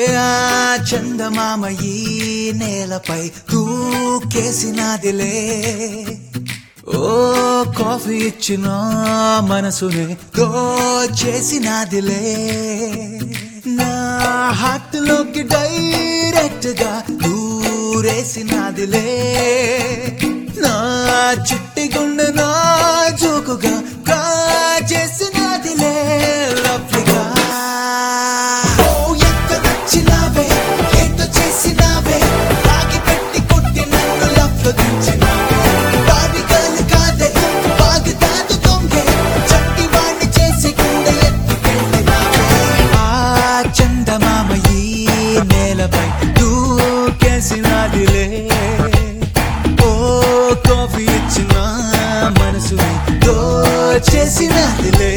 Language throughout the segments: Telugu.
ఆ చందమామ ఈ నేలపై దూకేసినాదిలే ఓ కాఫీ ఇచ్చిన మనసుని దోచేసినాదిలే నా హార్ట్ లోకి డైరెక్ట్ గా దూరేసినాదిలే నా చిట్టి గుండె నా జోకుగా కాచేసినాదిలే లవ్లీగా ఓ ఎంత నచ్చినావే ఏంటో చేసినావే తాగి పెట్టి కొట్టి నన్ను లవ్లో దించినావే బావి గర్ల్ కాదే బాగుతాదు దొంగే చట్టి వాణ్ణి చేసి గుండె ఎత్తుకెళ్ళినావే ఆ చందమామ ఈ నేలపై దూకేసినాదిలే ఓ కాఫీ ఇచ్చిన మనసుని దోచేసినదిలే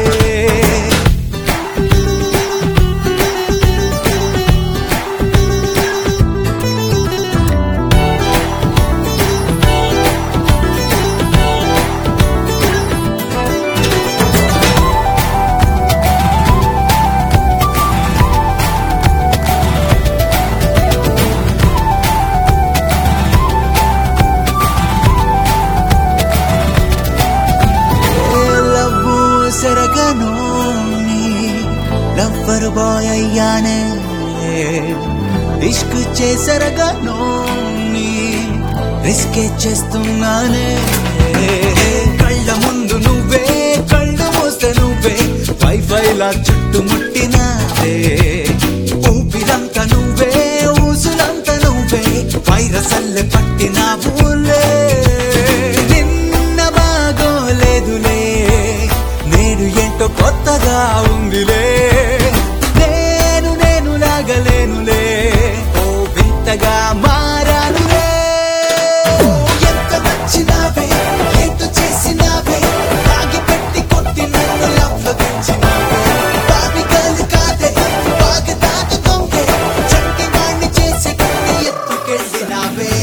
లవ్వు సెరగను లవ్వర్ బాయ్ అయ్యానే ఇష్క్ చేసరగను రిస్క్ చేస్తున్నానే కళ్ళ ముందు నువ్వే కళ్ళు మూస్తే నువ్వే వైఫై లా చుట్టుముట్టినావే ఊపిరంతా నువ్వే ఊసులంతా నువ్వే వైరస్ అల్లె పట్టినావులే నిన్న బాగోలేదులే నేడు ఏంటో కొత్తగా ఉందిలే నేను నేను లాగలేనులే ఓ వింతగా మారానులే ఎంత నచ్చినావే ఏంటో చేసినావే తాగి పెట్టి కొట్టి నన్ను లవ్లో దించినావే బావి గర్ల్ కాదే బాగదాదు దొంగే చంటి వాణ్ణి చేసి గుండె ఎత్తుకెళ్ళినావే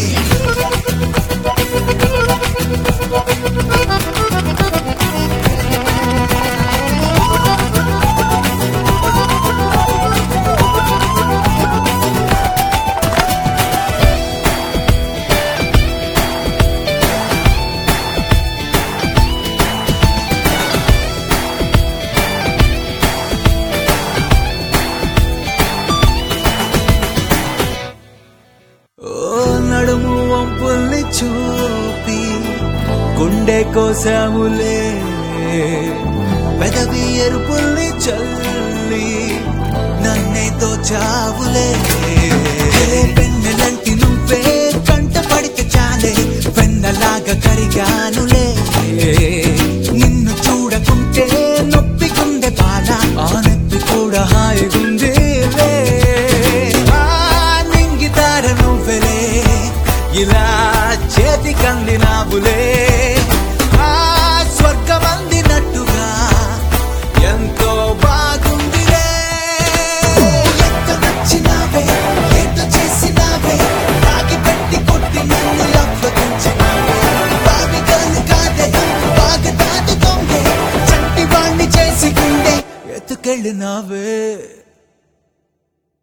ఓ నడుము వంపుల్ని చూపి గుండె కోసాములే పెదవి ఎరుపుల్ని చల్లి నన్నే దోచావులే పెన్నెలంటి నువ్వే కంట పడితే చాలే వెన్నలాగా కరిగానులే నిన్ను చూడకుంటే నొప్పి గుండె బాల ఆ నొప్పి కూడా హాయిగుందిలే ఆ నింగితార నువ్వెలే ఇలా చేతి కందినావులే ఆ స్వర్గం అందినట్టుగా ఎంతో బాగుందిలే ఎంత నచ్చినావే ఎంత చేసినావే తాగి పెట్టి కొట్టి నన్ను లవ్లో దించినావే బావి గర్ల్ కాదే బాగదాదు దొంగే చంటి వాణ్ణి చేసి గుండె ఎత్తుకెళ్ళినావే